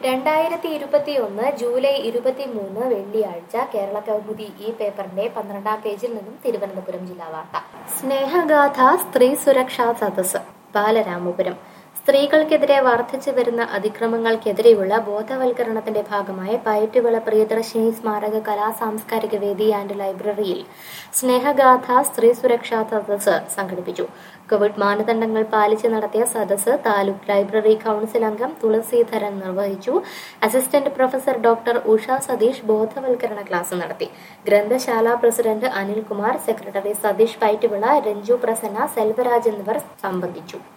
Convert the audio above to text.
രണ്ടായിരത്തി ഇരുപത്തി ഒന്ന് ജൂലൈ ഇരുപത്തി മൂന്ന് വെള്ളിയാഴ്ച കേരള കൗമുദി ഈ പേപ്പറിന്റെ പന്ത്രണ്ടാം പേജിൽ നിന്നും തിരുവനന്തപുരം ജില്ലാ വാർത്ത സ്നേഹഗാഥ സ്ത്രീ സുരക്ഷാ സദസ് ബാലരാമപുരം സ്ത്രീകൾക്കെതിരെ വർദ്ധിച്ചു വരുന്ന അതിക്രമങ്ങൾക്കെതിരെയുള്ള ബോധവൽക്കരണത്തിന്റെ ഭാഗമായി പയറ്റുവിള പ്രിയദർശിനി സ്മാരക കലാ സാംസ്കാരിക വേദി ആൻഡ് ലൈബ്രറിയിൽ സ്നേഹഗാഥ സ്ത്രീ സുരക്ഷാ സദസ് സംഘടിപ്പിച്ചു കോവിഡ് മാനദണ്ഡങ്ങൾ പാലിച്ച് നടത്തിയ സദസ് താലൂക്ക് ലൈബ്രറി കൌൺസിൽ അംഗം തുളസീധരൻ നിർവഹിച്ചു assistant professor doctor Usha Satheesh ബോധവൽക്കരണ ക്ലാസ് നടത്തി ഗ്രന്ഥശാല പ്രസിഡന്റ് അനിൽകുമാർ സെക്രട്ടറി സതീഷ് പൈറ്റുവിള രഞ്ജു പ്രസന്ന സെൽവരാജ് എന്നിവർ സംബന്ധിച്ചു